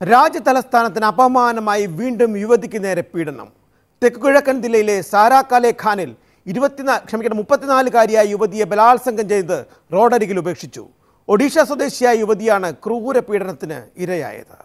രാജ്യതലസ്ഥാനത്തിന് അപമാനമായി വീണ്ടും യുവതിക്ക് നേരെ പീഡനം തെക്കുകിഴക്കൻ ജില്ലയിലെ സാരാക്കാലെ ഖാനിൽ ഇരുപത്തിനാ ക്ഷമിക്കണം മുപ്പത്തിനാലുകാരിയായ യുവതിയെ ബലാത്സംഗം ചെയ്ത് റോഡരികിൽ ഉപേക്ഷിച്ചു ഒഡീഷ സ്വദേശിയായ യുവതിയാണ് ക്രൂര പീഡനത്തിന് ഇരയായത്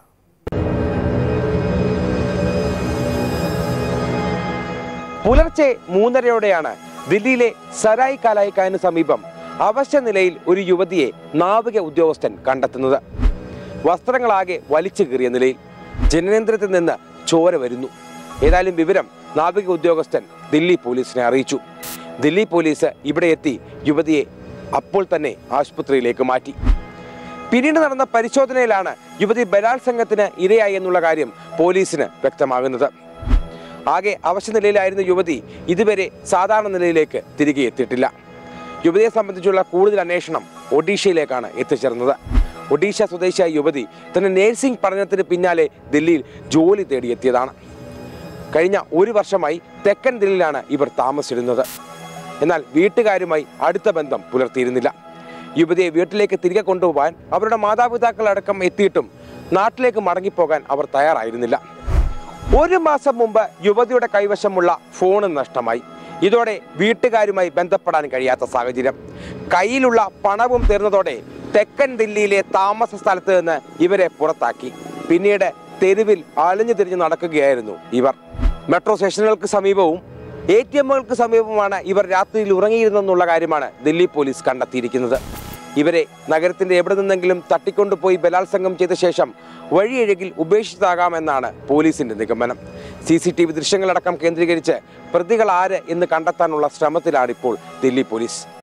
പുലർച്ചെ മൂന്നരയോടെയാണ് ദില്ലിയിലെ സരായ് കാലായിക്കായന് സമീപം അവശ്യ നിലയിൽ ഒരു യുവതിയെ നാവിക ഉദ്യോഗസ്ഥൻ കണ്ടെത്തുന്നത് വസ്ത്രങ്ങളാകെ വലിച്ചു കീറിയ നിലയിൽ ജനനേന്ദ്രത്തിൽ നിന്ന് ചോര വരുന്നു ഏതായാലും വിവരം നാവിക ഉദ്യോഗസ്ഥൻ ദില്ലി പോലീസിനെ അറിയിച്ചു ദില്ലി പോലീസ് ഇവിടെ എത്തി യുവതിയെ അപ്പോൾ തന്നെ ആശുപത്രിയിലേക്ക് മാറ്റി പിന്നീട് നടന്ന പരിശോധനയിലാണ് യുവതി ബലാത്സംഗത്തിന് ഇരയായി എന്നുള്ള കാര്യം പോലീസിന് വ്യക്തമാകുന്നത് ആകെ അവശ നിലയിലായിരുന്ന യുവതി ഇതുവരെ സാധാരണ നിലയിലേക്ക് തിരികെ എത്തിയിട്ടില്ല യുവതിയെ സംബന്ധിച്ചുള്ള കൂടുതൽ അന്വേഷണം ഒഡീഷയിലേക്കാണ് എത്തിച്ചേർന്നത് ഒഡീഷ സ്വദേശിയായ യുവതി തന്റെ നേഴ്സിംഗ് പഠനത്തിന് പിന്നാലെ ദില്ലിയിൽ ജോലി തേടിയെത്തിയതാണ് കഴിഞ്ഞ ഒരു വർഷമായി തെക്കൻ ദില്ലിയിലാണ് ഇവർ താമസിച്ചിരുന്നത് എന്നാൽ വീട്ടുകാരുമായി അടുത്ത ബന്ധം പുലർത്തിയിരുന്നില്ല യുവതിയെ വീട്ടിലേക്ക് തിരികെ കൊണ്ടുപോകാൻ അവരുടെ മാതാപിതാക്കൾ അടക്കം എത്തിയിട്ടും നാട്ടിലേക്ക് മടങ്ങിപ്പോകാൻ അവർ തയ്യാറായിരുന്നില്ല ഒരു മാസം മുമ്പ് യുവതിയുടെ കൈവശമുള്ള ഫോണും നഷ്ടമായി ഇതോടെ വീട്ടുകാരുമായി ബന്ധപ്പെടാൻ കഴിയാത്ത സാഹചര്യം കയ്യിലുള്ള പണവും തീർന്നതോടെ തെക്കൻ ദില്ലിയിലെ താമസ സ്ഥലത്ത് നിന്ന് ഇവരെ പുറത്താക്കി പിന്നീട് തെരുവിൽ അലഞ്ഞു തിരിഞ്ഞ് നടക്കുകയായിരുന്നു ഇവർ മെട്രോ സ്റ്റേഷനുകൾക്ക് സമീപവും എ ടി എമ്മുകൾക്ക് സമീപമാണ് ഇവർ രാത്രിയിൽ ഉറങ്ങിയിരുന്നെന്നുള്ള കാര്യമാണ് ദില്ലി പോലീസ് കണ്ടെത്തിയിരിക്കുന്നത് ഇവരെ നഗരത്തിന്റെ എവിടെ നിന്നെങ്കിലും തട്ടിക്കൊണ്ടുപോയി ബലാത്സംഗം ചെയ്ത ശേഷം വഴിയഴകിൽ ഉപേക്ഷിച്ചതാകാമെന്നാണ് പോലീസിന്റെ നിഗമനം സി സി ടി വി ദൃശ്യങ്ങളടക്കം കേന്ദ്രീകരിച്ച് പ്രതികൾ ആര് എന്ന് കണ്ടെത്താനുള്ള ശ്രമത്തിലാണ് ഇപ്പോൾ ദില്ലി പോലീസ്